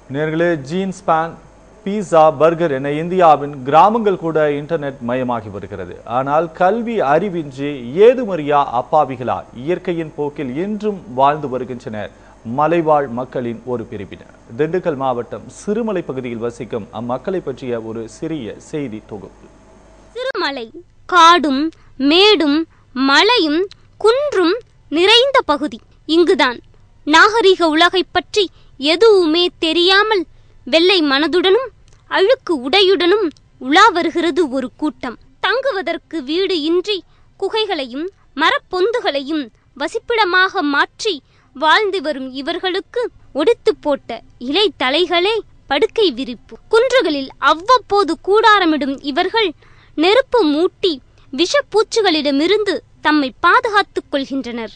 நேர்களே jeans pan pizza burger என இந்தியாவின் கிராமங்கள் கூட இன்டர்நெட் மயமாகி வருகிறது ஆனால் கல்வி அறிவின்றி ஏதுமறியா அப்பாவிகளா இயற்கையின் போக்கில் இன்றும் வாழ்ந்து வருகின்றனர் மலைவாழ் மக்களின் ஒரு பிரிவினர் திண்டுக்கல் மாவட்டம் சிறுமலை பகுதியில் வசிக்கும் அம்மக்களை பற்றிய ஒரு சிறிய செய்தி தொகுப்பு சிறுமலை காடும் மேடும் மலையும் குன்றும் நிறைந்த பகுதி இங்குதான் நாகரிக உலகைப் பற்றி எதுவுமே தெரியாமல் வெள்ளை மனதுடனும் அழுக்கு உடையுடனும் உலா வருகிறது ஒரு கூட்டம் தங்குவதற்கு வீடு இன்றி குகைகளையும் மரப்பொந்துகளையும் வசிப்பிடமாக மாற்றி வாழ்ந்து வரும் இவர்களுக்கு ஒடித்து போட்ட இலை தலைகளே படுக்கை விரிப்பு குன்றுகளில் அவ்வப்போது கூடாரமிடும் இவர்கள் நெருப்பு மூட்டி விஷப்பூச்சிகளிடமிருந்து தம்மை பாதுகாத்துக் கொள்கின்றனர்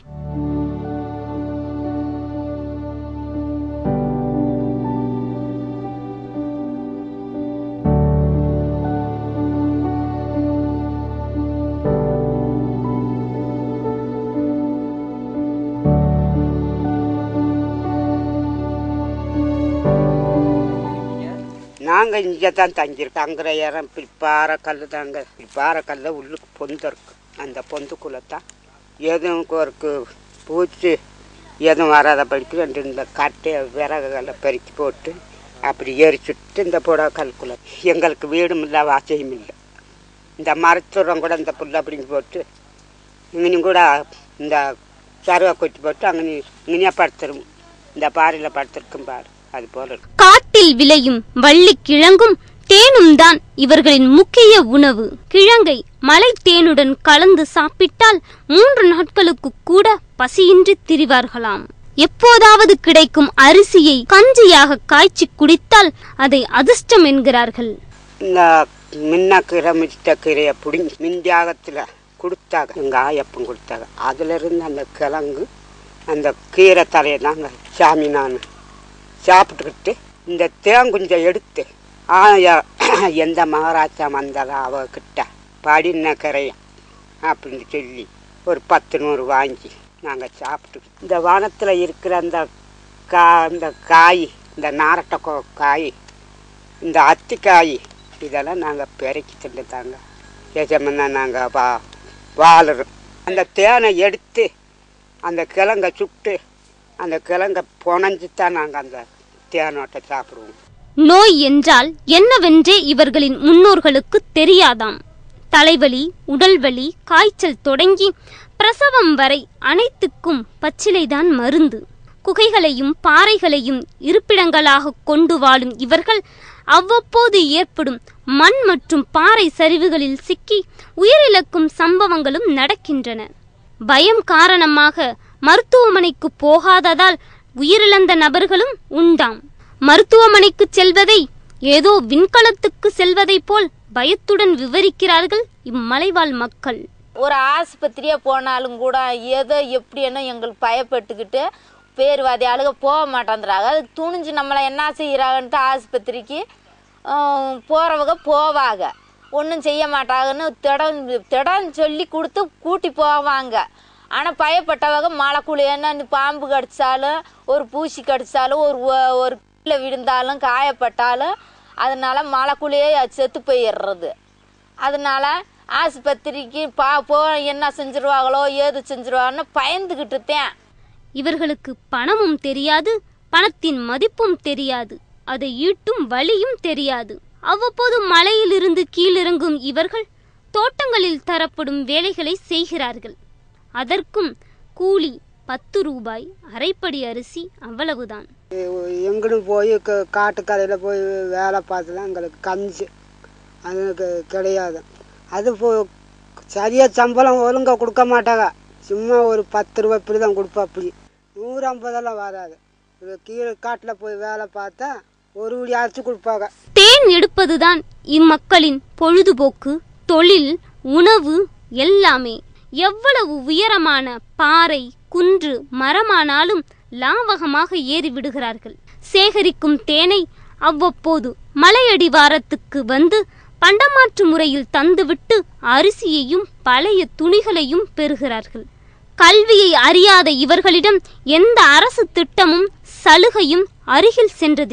நாங்கள் இங்கே தான் தங்கியிருக்கோம் அங்கிற இடம் இப்படி பாறை கல் தாங்க இப்படி பாறை கல்ல உள்ளுக்கு பொந்து இருக்கு அந்த பொந்துக்குள்ளே தான் எதுவும் ஒரு பூச்சி எதுவும் வராத படிக்கு ரெண்டு இந்த கட்டையை விறகுகளை பெருக்கி போட்டு அப்படி எரிச்சுட்டு இந்த புடவை கல்குள்ள எங்களுக்கு வீடும் இல்லை வாசையும் இல்லை இந்த மரத்துரம் கூட இந்த புல்லை அப்படிங்க போட்டு இங்கனையும் கூட இந்த சருவா கொத்தி போட்டு அங்கே இங்கனையா படுத்துரும் இந்த பாறையில் படுத்திருக்கும் பாரு அது போல இருக்கு காட்டில் விளையும் வள்ளி கிழங்கும் தேனும் தான் இவர்களின் முக்கிய உணவு கிழங்கை மலை தேனுடன் கலந்து சாப்பிட்டால் மூன்று நாட்களுக்கு கூட பசியின்றி திரிவார்களாம் எப்போதாவது கிடைக்கும் அரிசியை கஞ்சியாக காய்ச்சி குடித்தால் அதை அதிர்ஷ்டம் என்கிறார்கள் இந்த மின்னக்கீரை மிச்சக்கீரையை பிடிங்கி மிந்தியாகத்தில் கொடுத்தாங்க எங்கள் ஆயப்பன் கொடுத்தாங்க அதிலிருந்து அந்த கிழங்கு அந்த கீரை தலையை தாங்க சாமி நான் சாப்பிட்டுக்கிட்டு இந்த தேங்குஞ்சை எடுத்து ஆயா எந்த மகாராஜா வந்தாலும் அவகிட்ட படின கரையா அப்படின்னு சொல்லி ஒரு பத்து நூறு வாங்கி நாங்கள் சாப்பிட்டு இந்த வானத்தில் இருக்கிற அந்த கா இந்த காய் இந்த நாரட்டை கோ- காய் இந்த அத்திக்காய் இதெல்லாம் நாங்கள் பெருக்கி தின்னு தாங்க எஜமன்னா நாங்கள் வா வாழுறோம் அந்த தேனை எடுத்து அந்த கிழங்க சுட்டு அந்த கிழங்க புனைஞ்சு தான் நாங்கள் அந்த தேனோட்டை சாப்பிடுவோம் நோய் என்றால் என்னவென்றே இவர்களின் முன்னோர்களுக்கு தெரியாதாம் தலைவலி உடல்வலி காய்ச்சல் தொடங்கி பிரசவம் வரை அனைத்துக்கும் பச்சிலைதான் மருந்து குகைகளையும் பாறைகளையும் இருப்பிடங்களாக கொண்டு வாழும் இவர்கள் அவ்வப்போது ஏற்படும் மண் மற்றும் பாறை சரிவுகளில் சிக்கி உயிரிழக்கும் சம்பவங்களும் நடக்கின்றன பயம் காரணமாக மருத்துவமனைக்கு போகாததால் உயிரிழந்த நபர்களும் உண்டாம் மருத்துவமனைக்கு செல்வதை ஏதோ விண்கலத்துக்கு செல்வதைப் போல் பயத்துடன் விவரிக்கிறார்கள் இம்மலைவாழ் மக்கள் ஒரு ஆஸ்பத்திரியே போனாலும் கூட ஏதோ எப்படி என்ன எங்களுக்கு பயப்பட்டுக்கிட்டு பேர்வாதி ஆளுக போக மாட்டேங்கிறாங்க அதுக்கு துணிஞ்சு நம்மளை என்ன செய்கிறாங்கன்ட்டு ஆஸ்பத்திரிக்கு போகிறவங்க போவாங்க ஒன்றும் செய்ய மாட்டாங்கன்னு திடம் திடம் சொல்லி கொடுத்து கூட்டி போவாங்க ஆனால் பயப்பட்டவங்க மழைக்குழி என்ன பாம்பு கடிச்சாலும் ஒரு பூசி கடிச்சாலும் ஒரு ஒ- ஒரு கீழே விழுந்தாலும் காயப்பட்டாலும் அதனால மழைக்குள்ளேயே செத்து போயிடுறது அதனால ஆஸ்பத்திரிக்கு பா போ என்ன செஞ்சிருவாங்களோ ஏது செஞ்சிருவாங்கன்னு பயந்துக்கிட்டு தான் இவர்களுக்கு பணமும் தெரியாது பணத்தின் மதிப்பும் தெரியாது அதை ஈட்டும் வழியும் தெரியாது அவ்வப்போது மலையிலிருந்து கீழிறங்கும் இவர்கள் தோட்டங்களில் தரப்படும் வேலைகளை செய்கிறார்கள் அதற்கும் கூலி பத்து ரூபாய் அரைப்படி அரிசி அவ்வளவுதான் எங்கடும் போய் க- காட்டுக்கரையில் போய் வேலை பார்த்து தான் எங்களுக்கு கஞ்சி அது க- கிடையாது அது போ சரியாக சம்பளம் ஒழுங்கா கொடுக்க மாட்டாங்க சும்மா ஒரு பத்து ரூபா இப்படி தான் கொடுப்பா அப்படி நூறு ஐம்பதெல்லாம் வராது இது கீழே காட்டில் போய் வேலை பார்த்தா ஒரு உடி அரைச்சி கொடுப்பாங்க தேன் எடுப்பதுதான் இம்மக்களின் பொழுதுபோக்கு தொழில் உணவு எல்லாமே எவ்வளவு உயரமான பாறை குன்று மரமானாலும் லாவகமாக ஏறி விடுகிறார்கள் சேகரிக்கும் தேனை அவ்வப்போது மலையடிவாரத்துக்கு வந்து பண்டமாற்று முறையில் தந்துவிட்டு அரிசியையும் பழைய துணிகளையும் பெறுகிறார்கள் கல்வியை அறியாத இவர்களிடம் எந்த அரசு திட்டமும் சலுகையும் அருகில் சென்றதில்லை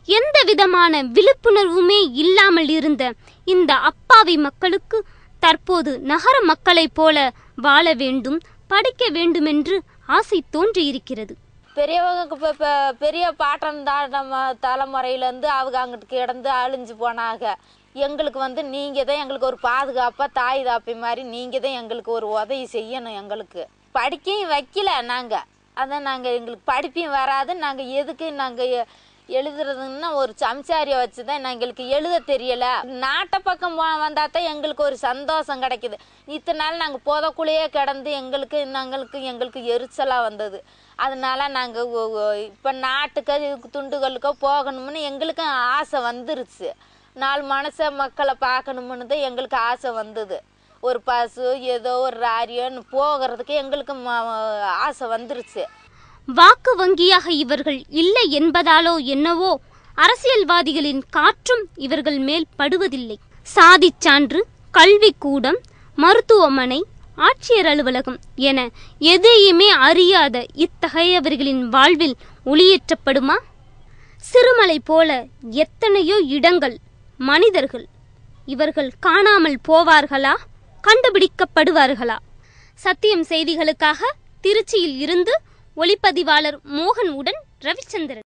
எந்த விதமான விழிப்புணர்வுமே இல்லாமல் இருந்த இந்த அப்பாவி மக்களுக்கு தற்போது நகர மக்களைப் போல வாழ வேண்டும் படிக்க வேண்டுமென்று ஆசை தோன்றியிருக்கிறது பெரியவங்க இப்போ இப்போ பெரிய பாட்டன் தான் நம்ம தலைமுறையிலேருந்து அவங்க அங்கிட்டு கிடந்து அழிஞ்சு போனாங்க எங்களுக்கு வந்து நீங்கள் தான் எங்களுக்கு ஒரு பாதுகாப்பாக தாய் தாப்பி மாதிரி நீங்கள் தான் எங்களுக்கு ஒரு உதவி செய்யணும் எங்களுக்கு படிக்கையும் வைக்கல நாங்கள் அதான் நாங்கள் எங்களுக்கு படிப்பையும் வராது நாங்கள் எதுக்கு நாங்கள் எழுதுறதுன்னா ஒரு சம்சாரியை வச்சு தான் எங்களுக்கு எழுத தெரியல நாட்டை பக்கம் வந்தால் தான் எங்களுக்கு ஒரு சந்தோஷம் கிடைக்குது இத்தனை நாள் நாங்கள் புதக்குள்ளேயே கிடந்து எங்களுக்கு நாங்களுக்கு எங்களுக்கு எரிச்சலாக வந்தது அதனால நாங்கள் இப்போ நாட்டுக்கு இதுக்கு துண்டுகளுக்கோ போகணும்னு எங்களுக்கும் ஆசை வந்துருச்சு நாலு மனச மக்களை பார்க்கணும்னு தான் எங்களுக்கு ஆசை வந்தது ஒரு பஸ்ஸு ஏதோ ஒரு ராரியோன்னு போகிறதுக்கு எங்களுக்கு ம- ஆசை வந்துருச்சு வாக்கு வங்கியாக இவர்கள் இல்லை என்பதாலோ என்னவோ அரசியல்வாதிகளின் காற்றும் இவர்கள் மேல் படுவதில்லை சாதிச் சான்று கல்விக்கூடம் மருத்துவமனை ஆட்சியர் அலுவலகம் என எதையுமே அறியாத இத்தகையவர்களின் வாழ்வில் ஒளியேற்றப்படுமா சிறுமலை போல எத்தனையோ இடங்கள் மனிதர்கள் இவர்கள் காணாமல் போவார்களா கண்டுபிடிக்கப்படுவார்களா சத்தியம் செய்திகளுக்காக திருச்சியில் இருந்து ஒளிப்பதிவாளர் மோகன் உடன் ரவிச்சந்திரன்